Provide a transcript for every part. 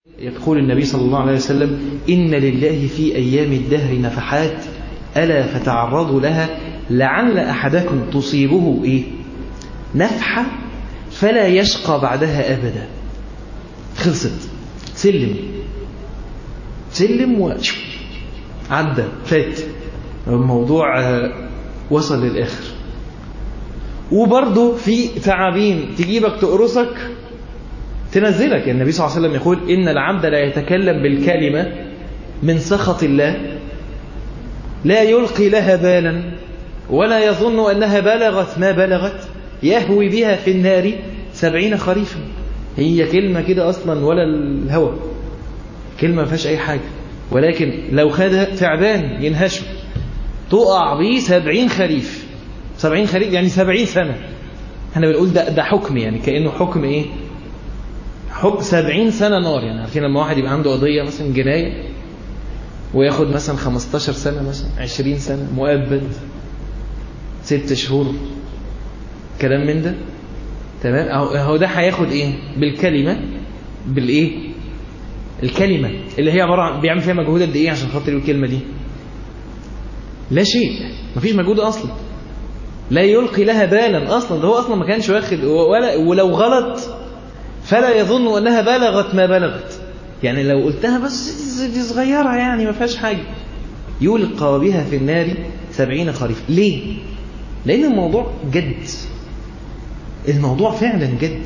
يقول النبي صلى الله عليه وسلم إن لله في أيام الدهر نفحات ألا فتعرضوا لها لعل أحدكم تصيبه إيه نفحة فلا يشقى بعدها أبدا خلصت سلم سلم و عدى فات الموضوع وصل للآخر وبرضه في تعابين تجيبك تقرصك تنزلك النبي صلى الله عليه وسلم يقول إن العبد لا يتكلم بالكلمة من سخط الله لا يلقي لها بالا ولا يظن أنها بلغت ما بلغت يهوي بها في النار سبعين خريفا هي كلمة كده أصلا ولا الهوى كلمة ما فيهاش أي حاجة ولكن لو خدها تعبان ينهشه تقع بيه سبعين خريف سبعين خريف يعني سبعين سنة احنا بنقول ده, ده حكم يعني كأنه حكم ايه حكم سبعين سنة نار يعني عارفين لما واحد يبقى عنده قضية مثلا جناية وياخد مثلا 15 سنة مثلا 20 سنة مؤبد ست شهور كلام من ده تمام اهو ده هياخد ايه بالكلمة بالايه الكلمة اللي هي عبارة عن بيعمل فيها مجهود قد ايه عشان خاطر الكلمة دي لا شيء مفيش مجهود اصلا لا يلقي لها بالا اصلا ده هو اصلا ما كانش واخد ولا ولو غلط فلا يظن انها بلغت ما بلغت يعني لو قلتها بس دي صغيرة يعني ما فيهاش حاجة يلقى بها في النار سبعين خريف ليه؟ لأن الموضوع جد الموضوع فعلا جد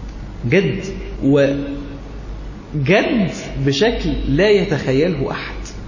جد وجد بشكل لا يتخيله أحد